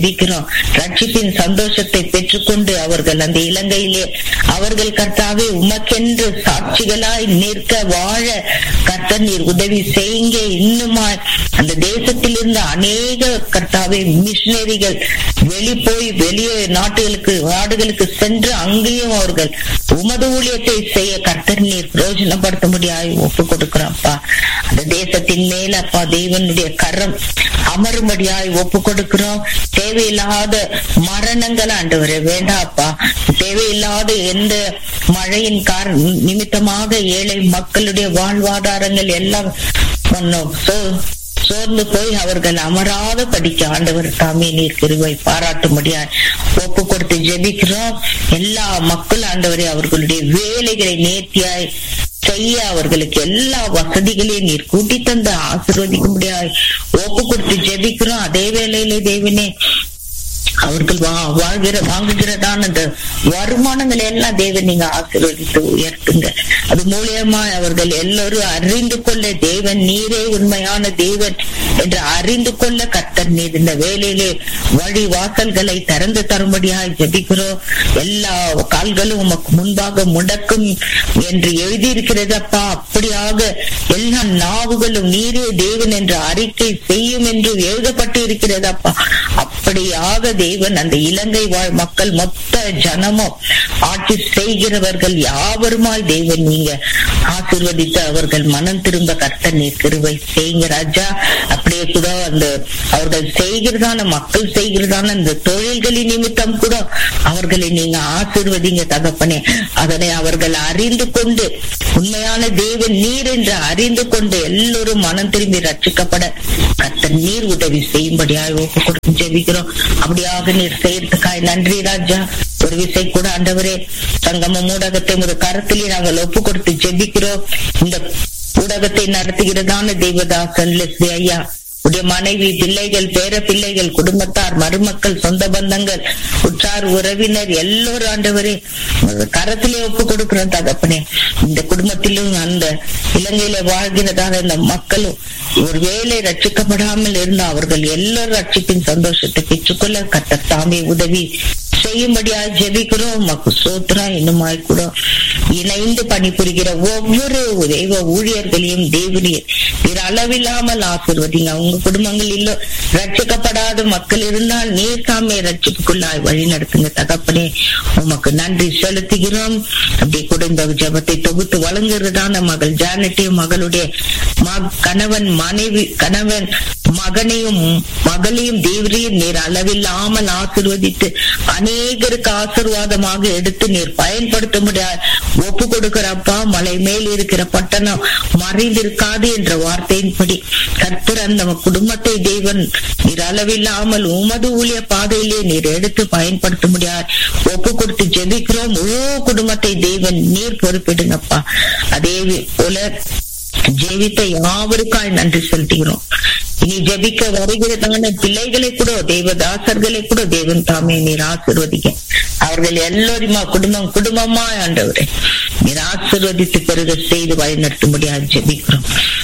ஜெபிக்கிறோம் ரட்சிப்பின் சந்தோஷத்தை பெற்றுக்கொண்டு அவர்கள் அந்த இலங்கையிலே அவர்கள் கர்த்தாவே உமக்கென்று சாட்சிகளாய் நிற்க வாழ கர்த்தர் நீர் உதவி செய்யுங்க இன்னுமாய் அந்த தேசத்தில் இருந்த அநேக கர்த்தாவே மிஷினரிகள் வெளி போய் வெளியே நாட்டுகளுக்கு நாடுகளுக்கு சென்று அங்கேயும் அவர்கள் உமது ஊழியத்தை செய்ய கர்த்தர் நீர் பிரயோஜனப்படுத்த முடியாது ஒப்பு கொடுக்கிறோம்ப்பா அந்த தேசத்தின் மேல அப்பா தேவனுடைய கரம் அமரும்படியாய் ஒப்பு கொடுக்கிறோம் தேவையில்லாத மரணங்கள் ஆண்டவரே வேண்டாப்பா தேவையில்லாத எந்த மழையின் கார நிமித்தமாக ஏழை மக்களுடைய வாழ்வாதாரங்கள் எல்லாம் பண்ணோம் சோ சோர்ந்து போய் அவர்கள் அமராத படிக்க ஆண்டவர் தாமே நீர் கிருவை பாராட்டும்படியா ஒப்பு கொடுத்து ஜெபிக்கிறோம் எல்லா மக்கள் ஆண்டவரே அவர்களுடைய வேலைகளை நேர்த்தியாய் செய்ய அவர்களுக்கு எல்லா வசதிகளையும் நீர் கூட்டி தந்து ஆசீர்வதிக்க முடியாது ஒப்பு கொடுத்து ஜெபிக்கிறோம் அதே வேளையிலே தேவனே அவர்கள் வா வாழ்கிற வாங்குகிறதான அந்த வருமானங்களை எல்லாம் தேவன் நீங்க ஆசீர்வதித்து உயர்த்துங்க அது மூலியமா அவர்கள் எல்லோரும் அறிந்து கொள்ள தேவன் நீரே உண்மையான தேவன் என்று அறிந்து கொள்ள கர்த்தர் நீர் இந்த வேலையிலே வழி வாசல்களை திறந்து தரும்படியாக ஜெபிக்கிறோம் எல்லா கால்களும் உமக்கு முன்பாக முடக்கும் என்று எழுதியிருக்கிறதப்பா அப்படியாக எல்லா நாவுகளும் நீரே தேவன் என்ற அறிக்கை செய்யும் என்று எழுதப்பட்டு இருக்கிறதப்பா அப்படியாக தேவன் அந்த இலங்கை வாழ் மக்கள் மொத்த ஜனமும் ஆட்சி செய்கிறவர்கள் யாவருமாய் தேவன் நீங்க ஆசிர்வதித்து அவர்கள் மனம் திரும்ப கர்த்தர் நீர் கிருவை செய்யுங்க ராஜா அப்படியே கூட அந்த அவர்கள் செய்கிறதான மக்கள் செய்கிறதான அந்த தொழில்களின் நிமித்தம் கூட அவர்களை நீங்க ஆசிர்வதிங்க தகப்பனே அதனை அவர்கள் அறிந்து கொண்டு உண்மையான தேவன் நீர் என்று அறிந்து கொண்டு எல்லோரும் மனம் திரும்பி ரட்சிக்கப்பட கர்த்தர் நீர் உதவி செய்யும்படியாக ஒப்பு கொடுத்து ஜெபிக்கிறோம் அப்படியாக நீர் செய்யறதுக்காய் நன்றி ராஜா ஒரு விசை கூட ஆண்டவரே சங்கம ஊடகத்தை ஒரு கருத்திலே நாங்கள் ஒப்பு கொடுத்து ஜெபிக்கிறோம் இந்த ஊடகத்தை நடத்துகிறதான தெய்வதாசன் லெஸ்லி ஐயா உடைய மனைவி பிள்ளைகள் பேர பிள்ளைகள் குடும்பத்தார் மருமக்கள் சொந்த பந்தங்கள் உற்றார் உறவினர் எல்லோரும் ஆண்டவரே கரத்திலே ஒப்பு கொடுக்கிறோம் தகப்பனே இந்த குடும்பத்திலும் அந்த இலங்கையில வாழ்கிறதான இந்த மக்களும் ஒருவேளை ரட்சிக்கப்படாமல் இருந்த அவர்கள் எல்லோரும் ரட்சிப்பின் சந்தோஷத்தை பெற்றுக்கொள்ள கத்த தாமே உதவி செய்யும்படியா ஜெபிக்கிறோம் மக்கு சோத்ரா இன்னுமாய் கூட இணைந்து பணிபுரிகிற ஒவ்வொரு தெய்வ ஊழியர்களையும் தேவனையும் நீர் அளவில்லாமல் ஆசிர்வதிங்க உங்க குடும்பங்கள் இல்ல ரட்சிக்கப்படாத மக்கள் இருந்தால் நீர் தாமே ரட்சிப்புக்குள்ளாய் வழி நடத்துங்க தகப்பனே உமக்கு நன்றி செலுத்துகிறோம் அப்படி கூட இந்த ஜபத்தை தொகுத்து வழங்குறதான மகள் ஜானட்டையும் மகளுடைய கணவன் மனைவி கணவன் மகனையும் மகளையும் தேவரையும் நீர் அளவில்லாமல் ஆசிர்வதித்து அநேகருக்கு ஆசிர்வாதமாக எடுத்து நீர் பயன்படுத்த முடியாது ஒப்பு கொடுக்கிறப்பா மலை மேல் இருக்கிற பட்டணம் மறைந்திருக்காது என்ற வார்த்தையின்படி கர்த்தர் அந்த குடும்பத்தை தேவன் நீர் அளவில்லாமல் உமது ஊழிய பாதையிலே நீர் எடுத்து பயன்படுத்த முடியாது ஒப்பு கொடுத்து ஜெபிக்கிறோம் முழு குடும்பத்தை தேவன் நீர் பொறுப்பிடுங்கப்பா அதே போல ஜெபித்த யாவருக்காய் நன்றி செலுத்துகிறோம் இனி ஜபிக்க வருகிறதான பிள்ளைகளை கூட தேவதாசர்களை கூட தேவன் தாமே நீர் ஆசிர்வதிக்க அவர்கள் எல்லோருமா குடும்பம் குடும்பமா ஆண்டவரே நீர் ஆசிர்வதித்து பெருக செய்து வழிநடத்த முடியாது ஜபிக்கிறோம்